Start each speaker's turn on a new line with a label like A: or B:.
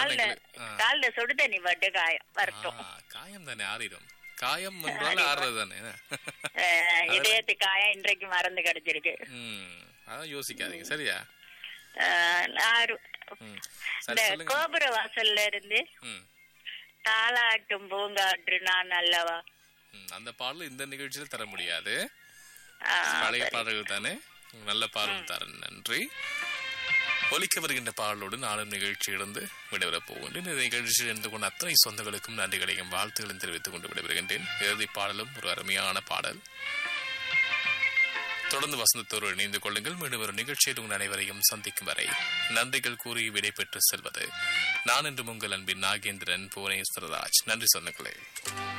A: கால்ல
B: நினைக்கல. ஆ.
A: கால்ல சுடு தண்ணி பட்டு காயம் வரட்டும்
B: ஆ, காயம் தானே ஆறிடும் காயம் என்றால் ஆறுறது தானே
A: அஹ், இதயத்து காயம் இன்றைக்கு மறந்து கிடைச்சிருக்கு
B: ம் அதான் யோசிக்காதீங்க சரியா
A: அஹ், ஆறு-
B: ம்
A: இந்த
B: சரி சொல்லுங்க
A: கோபுர வாசல்ல இருந்து
B: ம்
A: தாளாட்டும் பூங்காற்று நான் அல்லவா
B: ம், அந்த பாடல் இந்த நிகழ்ச்சியில் தர முடியாது
A: அஹ்,
B: பழைய பாடல்கள் தானே நல்ல பாடல் தரேன் நன்றி ஒலிக்க வருகின்ற பாடலோடு நானும் நிகழ்ச்சியிலிருந்து விடைபெறப் போகின்றேன் இந்த நிகழ்ச்சியில் இருந்து கொண்ட அத்தனை சொந்தங்களுக்கும் நன்றிகளையும் வாழ்த்துக்களையும் தெரிவித்துக் கொண்டு விடைபெறுகின்றேன் இறுதி பாடலும் ஒரு அருமையான பாடல் தொடர்ந்து வசந்தத்தோடு இணைந்து கொள்ளுங்கள் மீண்டும் ஒரு நிகழ்ச்சியில் உங்கள் அனைவரையும் சந்திக்கும் வரை நன்றிகள் கூறி விடைபெற்று செல்வது நான் என்று உங்கள் அன்பின் நாகேந்திரன் புவனேஸ்வரராஜ் நன்றி சொந்தங்களே